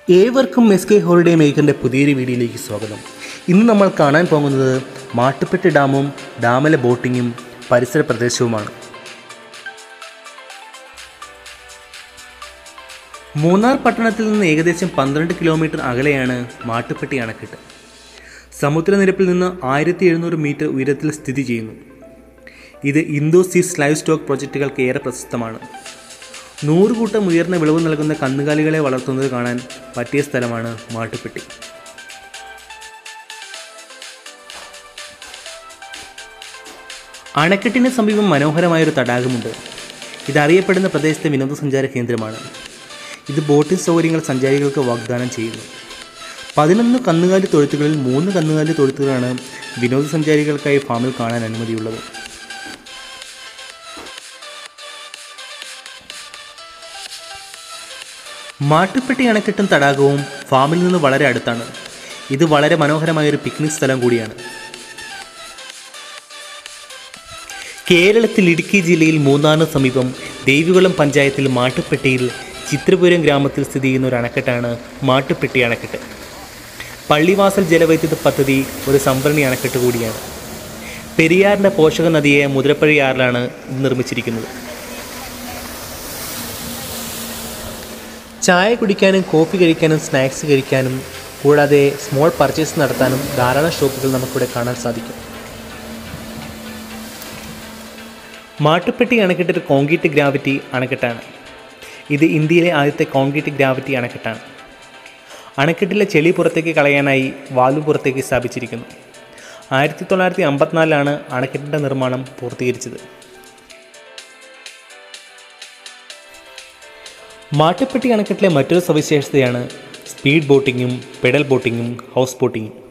ഏവർക്കും S K holiday മേക്കറിൻ്റെ പുതിയൊരു വീഡിയോയിലേക്ക് സ്വാഗതം ഇന്ന് നമ്മൾ കാണാൻ പോകുന്നത് മാട്ടുപ്പെട്ടി ഡാമും ഡാമിലെ ബോട്ടിങ്ങും പരിസര പ്രദേശവുമാണ് മൂന്നാർ പട്ടണത്തിൽ നിന്ന് ഏകദേശം പന്ത്രണ്ട് കിലോമീറ്റർ അകലെയാണ് മാട്ടുപ്പെട്ടി അണക്കെട്ട് സമുദ്രനിരപ്പിൽ നിന്ന് ആയിരത്തി എഴുന്നൂറ് മീറ്റർ ഉയരത്തിൽ സ്ഥിതി ചെയ്യുന്നു ഇത് ഇന്തോ സീസ് ലൈവ് സ്റ്റോക്ക് പ്രൊജക്റ്റുകൾക്ക് ഏറെ പ്രശസ്തമാണ് നൂറുകൂട്ടം ഉയർന്ന വിളവ് നൽകുന്ന കന്നുകാലികളെ വളർത്തുന്നത് കാണാൻ പറ്റിയ സ്ഥലമാണ് മാട്ടുപ്പെട്ടി അണക്കെട്ടിന് സമീപം മനോഹരമായൊരു തടാകമുണ്ട് ഇതറിയപ്പെടുന്ന പ്രദേശത്തെ വിനോദസഞ്ചാര കേന്ദ്രമാണ് ഇത് ബോട്ടിംഗ് സൗകര്യങ്ങൾ സഞ്ചാരികൾക്ക് വാഗ്ദാനം ചെയ്യുന്നു പതിനൊന്ന് കന്നുകാലി തൊഴുത്തുകളിൽ മൂന്ന് കന്നുകാലി തൊഴുത്തുകളാണ് വിനോദസഞ്ചാരികൾക്കായി ഫാമിൽ കാണാൻ അനുമതിയുള്ളത് മാട്ടുപ്പെട്ടി അണക്കെട്ടും തടാകവും ഫാമിൽ നിന്ന് വളരെ അടുത്താണ് ഇത് വളരെ മനോഹരമായൊരു പിക്നിക് സ്ഥലം കൂടിയാണ് കേരളത്തിൽ ഇടുക്കി ജില്ലയിൽ മൂന്നാറിന് സമീപം ദേവികുളം പഞ്ചായത്തിൽ മാട്ടുപ്പെട്ടിയിൽ ചിത്രപുരം ഗ്രാമത്തിൽ സ്ഥിതി ചെയ്യുന്ന ഒരു അണക്കെട്ടാണ് മാട്ടുപ്പെട്ടി അണക്കെട്ട് പള്ളിവാസൽ ജലവൈദ്യുത പദ്ധതി ഒരു സംഭരണി അണക്കെട്ട് കൂടിയാണ് പെരിയാറിൻ്റെ പോഷക നദിയെ മുതിരപ്പഴിയാറിലാണ് ഇത് നിർമ്മിച്ചിരിക്കുന്നത് ചായ കുടിക്കാനും കോഫി കഴിക്കാനും സ്നാക്സ് കഴിക്കാനും കൂടാതെ സ്മോൾ പർച്ചേസ് നടത്താനും ധാരാളം ഷോപ്പുകൾ നമുക്കിവിടെ കാണാൻ സാധിക്കും മാട്ടുപ്പെട്ടി അണക്കെട്ട് ഒരു കോൺക്രീറ്റ് ഗ്രാവിറ്റി അണക്കെട്ടാണ് ഇത് ഇന്ത്യയിലെ ആദ്യത്തെ കോൺക്രീറ്റ് ഗ്രാവിറ്റി അണക്കെട്ടാണ് അണക്കെട്ടിലെ ചെളി പുറത്തേക്ക് കളയാനായി വാൽവ് പുറത്തേക്ക് സ്ഥാപിച്ചിരിക്കുന്നു ആയിരത്തി തൊള്ളായിരത്തി അമ്പത്തിനാലിലാണ് അണക്കെട്ടിൻ്റെ നിർമ്മാണം പൂർത്തീകരിച്ചത് മാട്ടുപ്പെട്ടി അണക്കെട്ടിലെ മറ്റൊരു സവിശേഷതയാണ് സ്പീഡ് ബോട്ടിങ്ങും പെഡൽ ബോട്ടിങ്ങും ഹൗസ് ബോട്ടിങ്ങും